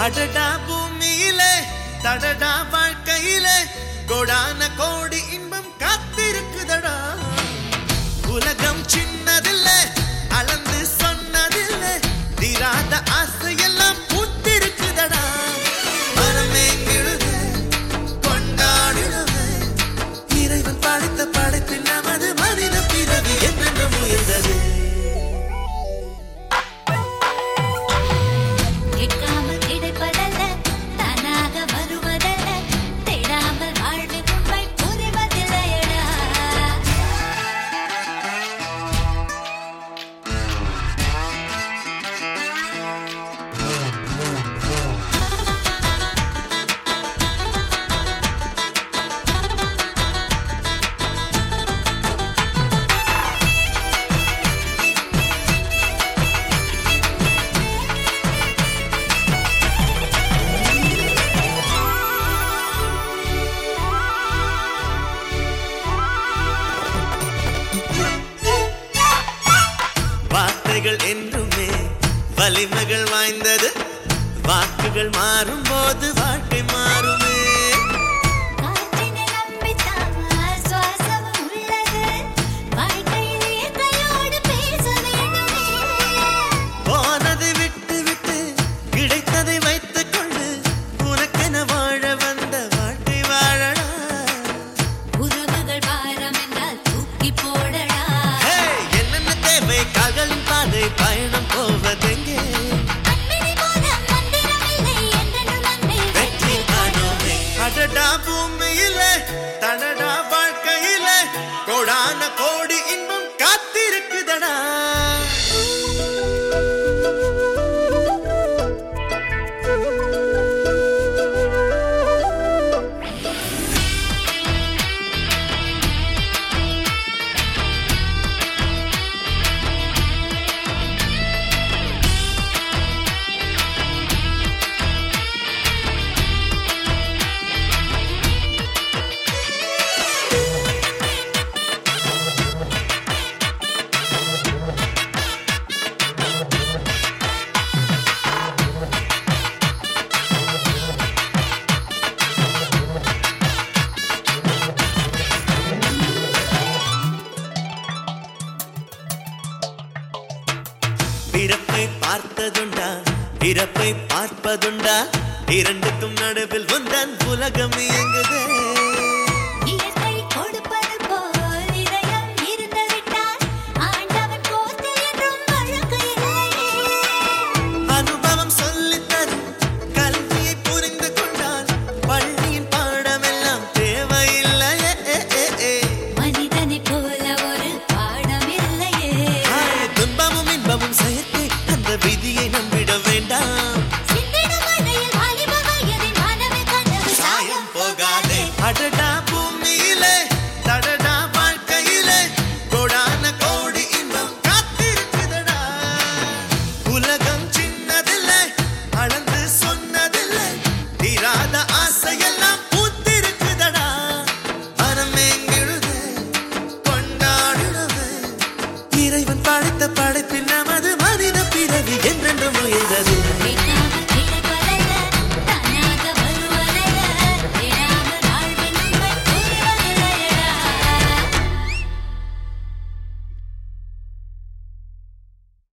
அடடா பூமியிலே தடடா வாழ்க்கையிலே கோடான கோடி இன்பம் காத்திருக்குதடா உலகம் சின்னதில்லை அளந்து சொன்னதில்லை தீராத ஆசையெல்லாம் பூத்திருக்குதடா மனமே கிழுது கொண்டாடினது இறைவன் படைத்த படைப்பில் நமது மனித பிறவி என்னென்று முயன்றது கேட்காமல் கிடைப்பதல்ல தானாக வருவதல்ல தேடாமல் வாழ்வின் உண்மை புரிவதில்லையடா வார்த்தைகள் என்றுமே வலிமைகள் வாய்ந்தது வாக்குகள் மாறும் போது வாழ்க்கை மாறுமே காற்றினை நம்பித்தான் சுவாசம் உள்ளது வாழ்க்கையில் இயற்கையோடு பேச வேண்டுமே போனதை விட்டு விட்டு கிடைத்ததை வைத்துக் கொண்டு உனக்கென வாழ வந்த வாழ்க்கை வாழடா உறவுகள் பாரம் என்றால் தூக்கி போடடா ஹே, என்னென்ன தேவை கால்களின் பாதை பயணம் போவதெங்கே அன்பினை போல மந்திரம் இல்லை என்றென்றும் அன்பே வெற்றி காணோமே அடடா பூமியிலே தடடா வாழ்க்கையிலே கோடான கோடி இன்பம் காத்திருக்குதடா பிறப்பை பார்த்ததுண்டா இறப்பை பார்ப்பதுண்டா இரண்டுக்கும் நடுவில் உந்தன் உலகம் இயங்குதே இயற்கை கொடுப்பது போல் இதயம் இருந்துவிட்டால் ஆண்டவன் கோர்த்து என்றும் வழக்கு இல்லையே அனுபவம் சொல்லித் தரும் கல்வியை புரிந்து கொண்டால் பள்ளியின் பாடமெல்லாம் தேவையில்லையே ஏ, ஏ, ஏ. மனிதனைப் போல ஒரு பாடம் இல்லையே ஆய், துன்பமும் இன்பமும் செயற்கை அந்த விதியை நம்பிட வேண்டாம் சிந்திடும் மழையில் வாலிப வயதின் மனமே கனவு சாயம் போகாதே அடடா பூமியிலே தடடா வாழ்க்கையிலே கோடான கோடி இன்பம் காத்திருக்குதடா உலகம் சின்னதில்லை அளந்து சொன்னதில்லை தீராத ஆசையெல்லாம் பூத்திருக்குதடா மனமேங்கிழுது கொண்டாடினது இறைவன் படைத்த படைப்பில் நமது மனித பிறவி என்றென்று முயன்றது